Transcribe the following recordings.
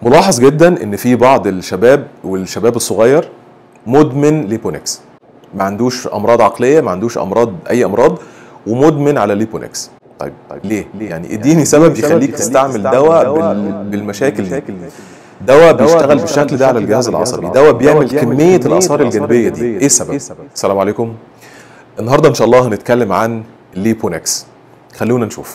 ملاحظ جدا ان في بعض الشباب والشباب الصغير مدمن ليبونكس ما عندوش امراض عقليه ما عندوش امراض اي امراض ومدمن على ليبونكس طيب طيب ليه ليه يعني اديني سبب يخليك تستعمل دواء بال- بالمشاكل دي دواء بيشتغل بالشكل ده على الجهاز العصبي دواء بيعمل كميه الاثار الجانبيه دي ايه السبب السلام عليكم النهارده ان شاء الله هنتكلم عن ليبونكس خلونا نشوف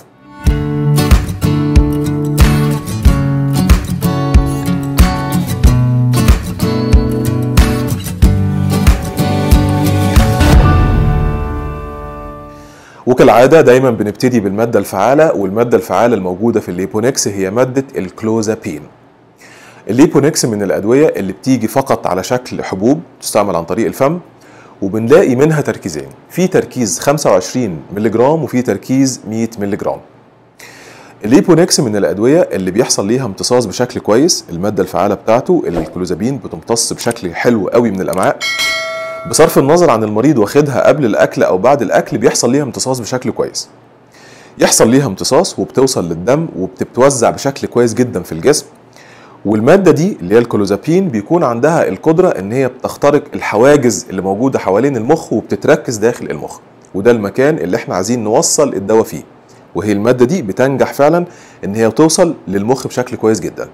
وكالعادة دايما بنبتدي بالمادة الفعالة والمادة الفعالة الموجودة في الليبونكس هي مادة الكلوزابين الليبونكس من الأدوية اللي بتيجي فقط على شكل حبوب تستعمل عن طريق الفم وبنلاقي منها تركيزين في تركيز 25 ملغ وفي تركيز 100 ملغ الليبونكس من الأدوية اللي بيحصل ليها امتصاص بشكل كويس المادة الفعالة بتاعته الكلوزابين بتمتص بشكل حلو قوي من الأمعاء بصرف النظر عن المريض واخدها قبل الاكل او بعد الاكل بيحصل ليها امتصاص بشكل كويس يحصل ليها امتصاص وبتوصل للدم وبتتوزع بشكل كويس جدا في الجسم والماده دي اللي هي الكلوزابين بيكون عندها القدره ان هي بتخترق الحواجز اللي موجوده حوالين المخ وبتتركز داخل المخ وده المكان اللي احنا عايزين نوصل الدواء فيه وهي الماده دي بتنجح فعلا ان هي توصل للمخ بشكل كويس جدا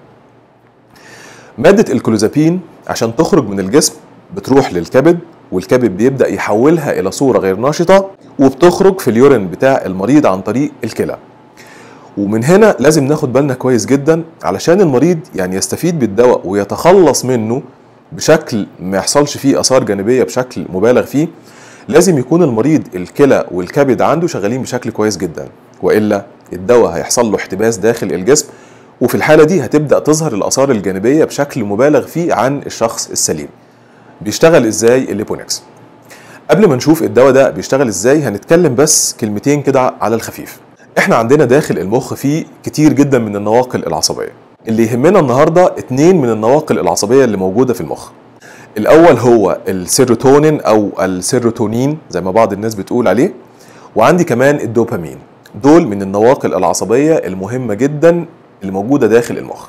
ماده الكلوزابين عشان تخرج من الجسم بتروح للكبد والكبد بيبدا يحولها الى صوره غير نشطه وبتخرج في اليورين بتاع المريض عن طريق الكلى ومن هنا لازم ناخد بالنا كويس جدا علشان المريض يعني يستفيد بالدواء ويتخلص منه بشكل ما يحصلش فيه اثار جانبيه بشكل مبالغ فيه لازم يكون المريض الكلى والكبد عنده شغالين بشكل كويس جدا والا الدواء هيحصل له احتباس داخل الجسم وفي الحاله دي هتبدا تظهر الاثار الجانبيه بشكل مبالغ فيه عن الشخص السليم بيشتغل ازاي الليبونكس قبل ما نشوف الدواء ده بيشتغل ازاي هنتكلم بس كلمتين كده على الخفيف احنا عندنا داخل المخ فيه كتير جدا من النواقل العصبيه اللي يهمنا النهارده اتنين من النواقل العصبيه اللي موجوده في المخ الاول هو السيروتونين او السيروتونين زي ما بعض الناس بتقول عليه وعندي كمان الدوبامين دول من النواقل العصبيه المهمه جدا اللي موجوده داخل المخ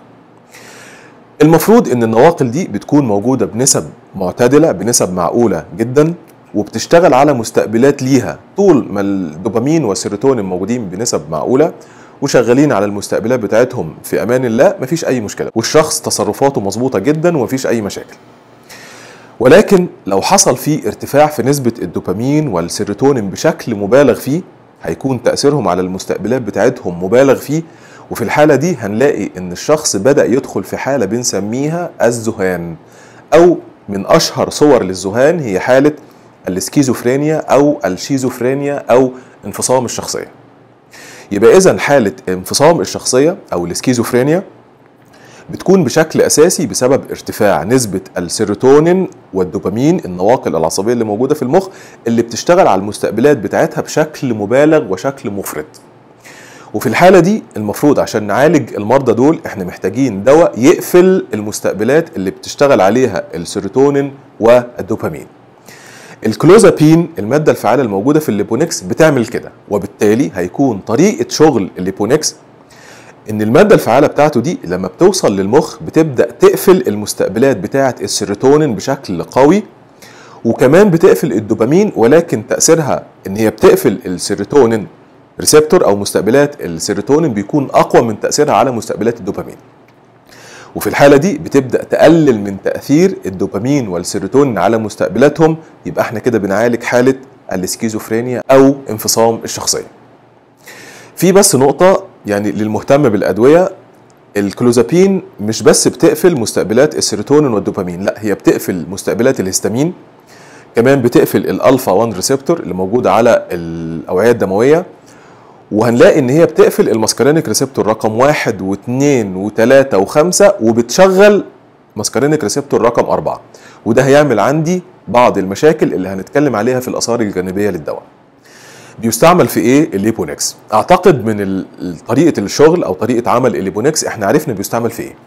المفروض ان النواقل دي بتكون موجوده بنسب معتدله بنسب معقوله جدا وبتشتغل على مستقبلات ليها طول ما الدوبامين والسيروتونين موجودين بنسب معقوله وشغالين على المستقبلات بتاعتهم في امان الله مفيش اي مشكله والشخص تصرفاته مظبوطه جدا ومفيش اي مشاكل ولكن لو حصل فيه ارتفاع في نسبه الدوبامين والسيروتونين بشكل مبالغ فيه هيكون تاثيرهم على المستقبلات بتاعتهم مبالغ فيه وفي الحالة دي هنلاقي إن الشخص بدأ يدخل في حالة بنسميها الذهان أو من أشهر صور للذهان هي حالة السكيزوفرينيا أو الشيزوفرينيا أو انفصام الشخصية يبقى إذا حالة انفصام الشخصية أو السكيزوفرينيا بتكون بشكل أساسي بسبب ارتفاع نسبة السيروتونين والدوبامين النواقل العصبية اللي موجودة في المخ اللي بتشتغل على المستقبلات بتاعتها بشكل مبالغ وشكل مفرط وفي الحاله دي المفروض عشان نعالج المرضى دول احنا محتاجين دواء يقفل المستقبلات اللي بتشتغل عليها السيروتونين والدوبامين الكلوزابين الماده الفعاله الموجوده في الليبونكس بتعمل كده وبالتالي هيكون طريقه شغل الليبونكس ان الماده الفعاله بتاعته دي لما بتوصل للمخ بتبدا تقفل المستقبلات بتاعه السيروتونين بشكل قوي وكمان بتقفل الدوبامين ولكن تاثيرها ان هي بتقفل السيروتونين ريسبتور او مستقبلات السيروتونين بيكون اقوى من تاثيرها على مستقبلات الدوبامين وفي الحاله دي بتبدا تقلل من تاثير الدوبامين والسيروتونين على مستقبلاتهم يبقى احنا كده بنعالج حاله السكيزوفرينيا او انفصام الشخصيه في بس نقطه يعني للمهتم بالادويه الكلوزابين مش بس بتقفل مستقبلات السيروتونين والدوبامين لا هي بتقفل مستقبلات الهستامين كمان بتقفل الالفا 1 ريسبتور اللي موجوده على الاوعيه الدمويه وهنلاقي ان هي بتقفل الماسكارينيك ريسبتور رقم واحد واثنين وثلاثة وخمسة وبتشغل ماسكارينيك ريسبتور رقم أربعة وده هيعمل عندي بعض المشاكل اللي هنتكلم عليها في الآثار الجانبية للدواء بيستعمل في ايه الليبونكس اعتقد من ال- طريقه الشغل او طريقه عمل الليبونكس احنا عرفنا بيستعمل في ايه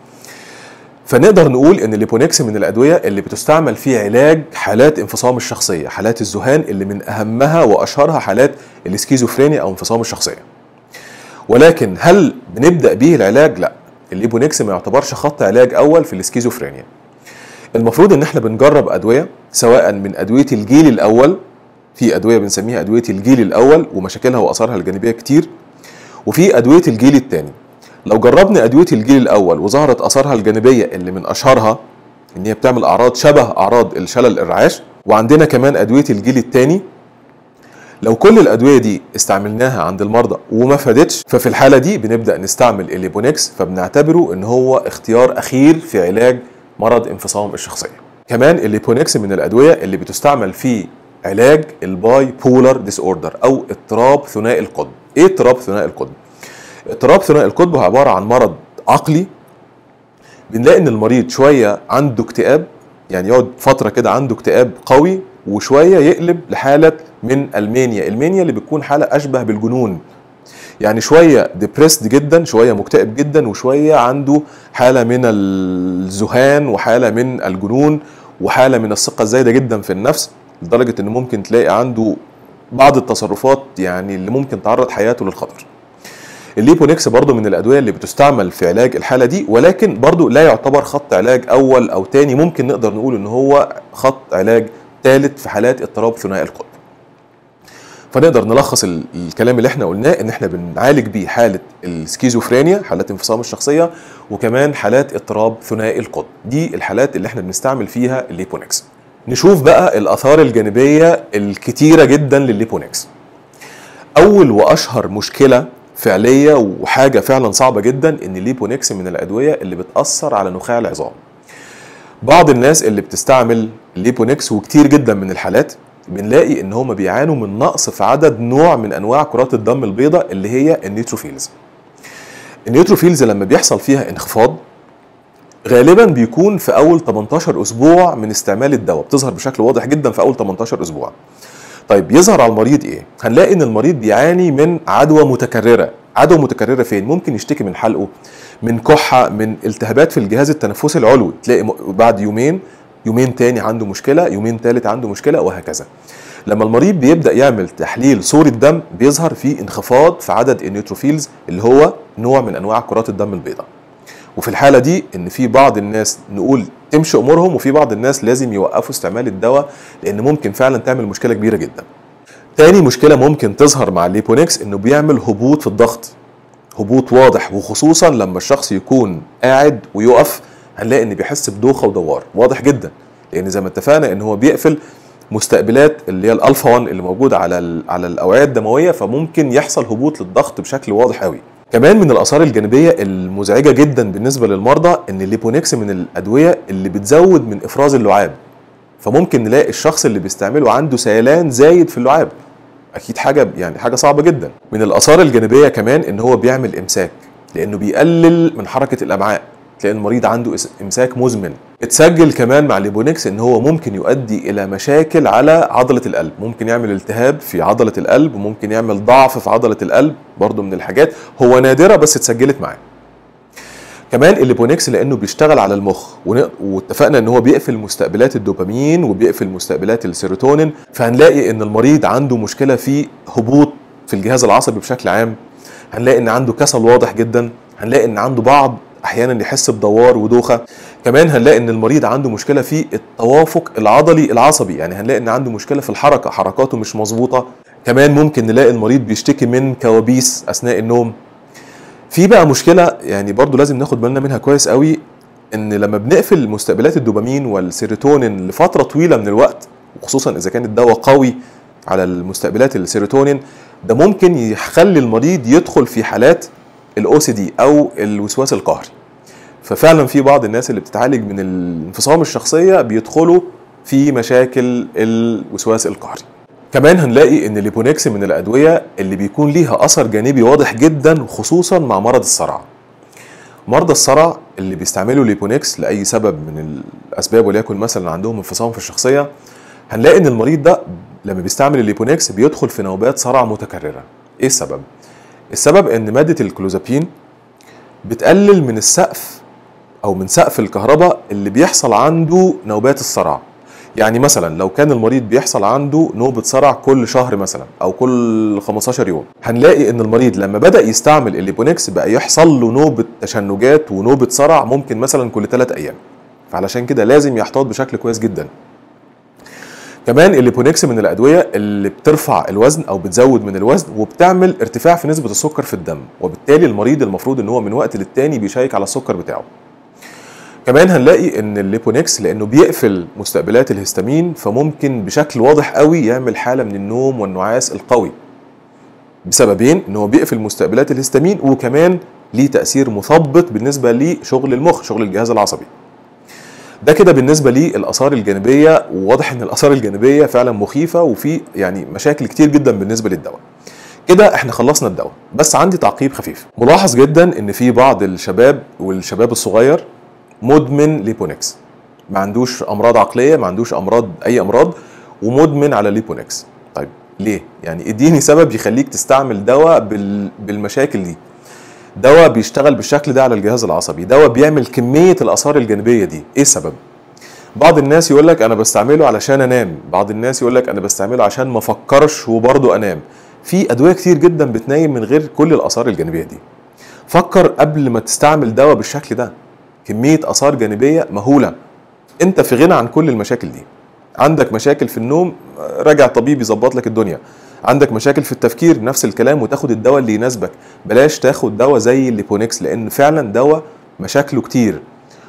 فنقدر نقول ان الليبونكس من الادويه اللي بتستعمل في علاج حالات انفصام الشخصيه حالات الذهان اللي من اهمها واشهرها حالات السكيزوفرينيا او انفصام الشخصيه ولكن هل بنبدا به العلاج لا الليبونكس ما يعتبرش خط علاج اول في السكيزوفرينيا المفروض ان احنا بنجرب ادويه سواء من ادويه الجيل الاول في ادويه بنسميها ادويه الجيل الاول ومشاكلها واثارها الجانبيه كتير وفي ادويه الجيل الثاني لو جربنا ادويه الجيل الاول وظهرت اثارها الجانبيه اللي من اشهرها ان هي بتعمل اعراض شبه اعراض الشلل الرعاش وعندنا كمان ادويه الجيل الثاني لو كل الادويه دي استعملناها عند المرضى وما فادتش ففي الحاله دي بنبدا نستعمل الليبونكس فبنعتبره ان هو اختيار اخير في علاج مرض انفصام الشخصيه كمان الليبونكس من الادويه اللي بتستعمل في علاج الباي بولر ديس اوردر او اضطراب ثنائي القطب ايه اضطراب ثنائي القطب اضطراب ثنائي القطب هو عباره عن مرض عقلي بنلاقي ان المريض شويه عنده اكتئاب يعني يقعد فتره كده عنده اكتئاب قوي وشويه يقلب لحاله من المانيا المانيا اللي بتكون حاله اشبه بالجنون يعني شويه ديبريسد جدا شويه مكتئب جدا وشويه عنده حاله من الذهان وحاله من الجنون وحاله من الثقه الزايده جدا في النفس لدرجه ان ممكن تلاقي عنده بعض التصرفات يعني اللي ممكن تعرض حياته للخطر الليبونكس برضو من الادويه اللي بتستعمل في علاج الحاله دي ولكن برضو لا يعتبر خط علاج اول او تاني ممكن نقدر نقول ان هو خط علاج ثالث في حالات اضطراب ثنائي القطب فنقدر نلخص الكلام اللي احنا قلناه ان احنا بنعالج بيه حاله السكيزوفرينيا حالات انفصام الشخصيه وكمان حالات اضطراب ثنائي القطب دي الحالات اللي احنا بنستعمل فيها الليبونكس نشوف بقى الاثار الجانبيه الكتيره جدا للليبونكس اول واشهر مشكله فعليه وحاجه فعلا صعبه جدا ان الليبونكس من الادويه اللي بتاثر على نخاع العظام بعض الناس اللي بتستعمل الليبونكس وكتير جدا من الحالات بنلاقي ان هم بيعانوا من نقص في عدد نوع من انواع كرات الدم البيضاء اللي هي النيوتروفيلز النيوتروفيلز لما بيحصل فيها انخفاض غالبا بيكون في اول 18 اسبوع من استعمال الدواء بتظهر بشكل واضح جدا في اول 18 اسبوع طيب يظهر على المريض ايه هنلاقي ان المريض بيعاني من عدوى متكرره عدوى متكرره فين ممكن يشتكي من حلقه من كحه من التهابات في الجهاز التنفسي العلوي تلاقي بعد يومين يومين تاني عنده مشكله يومين تالت عنده مشكله وهكذا لما المريض بيبدا يعمل تحليل صوره دم بيظهر فيه انخفاض في عدد النيوتروفيلز اللي هو نوع من انواع كرات الدم البيضاء وفي الحاله دي ان في بعض الناس نقول تمشي امورهم وفي بعض الناس لازم يوقفوا استعمال الدواء لان ممكن فعلا تعمل مشكله كبيره جدا تاني مشكله ممكن تظهر مع الليبونكس انه بيعمل هبوط في الضغط هبوط واضح وخصوصا لما الشخص يكون قاعد ويقف هنلاقي ان بيحس بدوخه ودوار واضح جدا لان زي ما اتفقنا ان هو بيقفل مستقبلات اللي هي الالفا 1 اللي موجوده على على الاوعيه الدمويه فممكن يحصل هبوط للضغط بشكل واضح قوي كمان من الاثار الجانبيه المزعجه جدا بالنسبه للمرضى ان الليبونكس من الادويه اللي بتزود من افراز اللعاب فممكن نلاقي الشخص اللي بيستعمله عنده سيلان زايد في اللعاب اكيد حاجه يعني حاجه صعبه جدا من الاثار الجانبيه كمان ان هو بيعمل امساك لانه بيقلل من حركه الامعاء تلاقي المريض عنده امساك مزمن اتسجل كمان مع ليبونكس ان هو ممكن يؤدي الى مشاكل على عضله القلب ممكن يعمل التهاب في عضله القلب وممكن يعمل ضعف في عضله القلب برضو من الحاجات هو نادره بس اتسجلت معاه كمان الليبونكس لانه بيشتغل على المخ واتفقنا ان هو بيقفل مستقبلات الدوبامين وبيقفل مستقبلات السيروتونين فهنلاقي ان المريض عنده مشكله في هبوط في الجهاز العصبي بشكل عام هنلاقي ان عنده كسل واضح جدا هنلاقي ان عنده بعض احيانا يحس بدوار ودوخه كمان هنلاقي ان المريض عنده مشكله في التوافق العضلي العصبي يعني هنلاقي ان عنده مشكله في الحركه حركاته مش مظبوطه كمان ممكن نلاقي المريض بيشتكي من كوابيس اثناء النوم في بقى مشكله يعني برضو لازم ناخد بالنا منها كويس قوي ان لما بنقفل مستقبلات الدوبامين والسيروتونين لفتره طويله من الوقت وخصوصا اذا كان الدواء قوي على المستقبلات السيروتونين ده ممكن يخلي المريض يدخل في حالات الاو سي دي او الوسواس القهري ففعلا في بعض الناس اللي بتتعالج من الانفصام الشخصيه بيدخلوا في مشاكل الوسواس القهري كمان هنلاقي ان الليبونكس من الادويه اللي بيكون ليها اثر جانبي واضح جدا خصوصا مع مرض الصرع مرضى الصرع اللي بيستعملوا ليبونكس لاي سبب من الاسباب وليكن مثلا عندهم انفصام في الشخصيه هنلاقي ان المريض ده لما بيستعمل الليبونكس بيدخل في نوبات صرع متكرره ايه السبب السبب ان ماده الكلوزابين بتقلل من السقف او من سقف الكهرباء اللي بيحصل عنده نوبات الصرع يعني مثلا لو كان المريض بيحصل عنده نوبة صرع كل شهر مثلا او كل 15 يوم هنلاقي ان المريض لما بدأ يستعمل الليبونكس بقى يحصل له نوبة تشنجات ونوبة صرع ممكن مثلا كل 3 ايام فعلشان كده لازم يحتاط بشكل كويس جدا كمان الليبونكس من الادويه اللي بترفع الوزن او بتزود من الوزن وبتعمل ارتفاع في نسبه السكر في الدم وبالتالي المريض المفروض ان هو من وقت للتاني بيشيك على السكر بتاعه كمان هنلاقي ان الليبونكس لانه بيقفل مستقبلات الهستامين فممكن بشكل واضح قوي يعمل حاله من النوم والنعاس القوي بسببين ان هو بيقفل مستقبلات الهستامين وكمان ليه تاثير مثبط بالنسبه لشغل المخ شغل الجهاز العصبي ده كده بالنسبه للاثار الجانبيه وواضح ان الاثار الجانبيه فعلا مخيفه وفي يعني مشاكل كتير جدا بالنسبه للدواء كده احنا خلصنا الدواء بس عندي تعقيب خفيف ملاحظ جدا ان في بعض الشباب والشباب الصغير مدمن ليبونكس ما عندوش امراض عقليه ما عندوش امراض اي امراض ومدمن على ليبونكس طيب ليه يعني اديني سبب يخليك تستعمل دواء بال... بالمشاكل دي دواء بيشتغل بالشكل ده على الجهاز العصبي دواء بيعمل كميه الاثار الجانبيه دي ايه السبب بعض الناس يقول لك انا بستعمله علشان انام بعض الناس يقول لك انا بستعمله عشان ما افكرش وبرضه انام في ادويه كتير جدا بتنيم من غير كل الاثار الجانبيه دي فكر قبل ما تستعمل دواء بالشكل ده كميه اثار جانبيه مهوله انت في غنى عن كل المشاكل دي عندك مشاكل في النوم راجع طبيب يظبط لك الدنيا عندك مشاكل في التفكير نفس الكلام وتاخد الدواء اللي يناسبك بلاش تاخد دواء زي الليبونكس لان فعلا دواء مشاكله كتير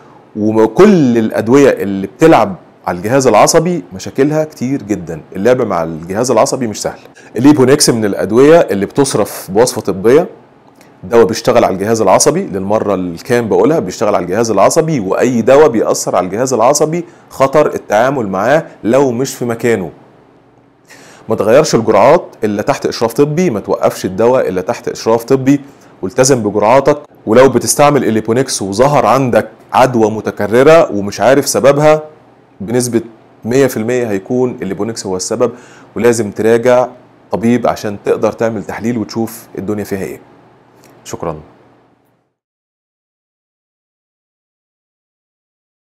وكل الادويه اللي بتلعب على الجهاز العصبي مشاكلها كتير جدا اللعب مع الجهاز العصبي مش سهل الليبونكس من الادويه اللي بتصرف بوصفه طبيه دواء بيشتغل على الجهاز العصبي للمره الكام بقولها بيشتغل على الجهاز العصبي واي دواء بيأثر على الجهاز العصبي خطر التعامل معاه لو مش في مكانه ما تغيرش الجرعات الا تحت اشراف طبي ما توقفش الدواء الا تحت اشراف طبي والتزم بجرعاتك ولو بتستعمل الليبونكس وظهر عندك عدوى متكرره ومش عارف سببها بنسبه 100% هيكون الليبونكس هو السبب ولازم تراجع طبيب عشان تقدر تعمل تحليل وتشوف الدنيا فيها ايه شكرا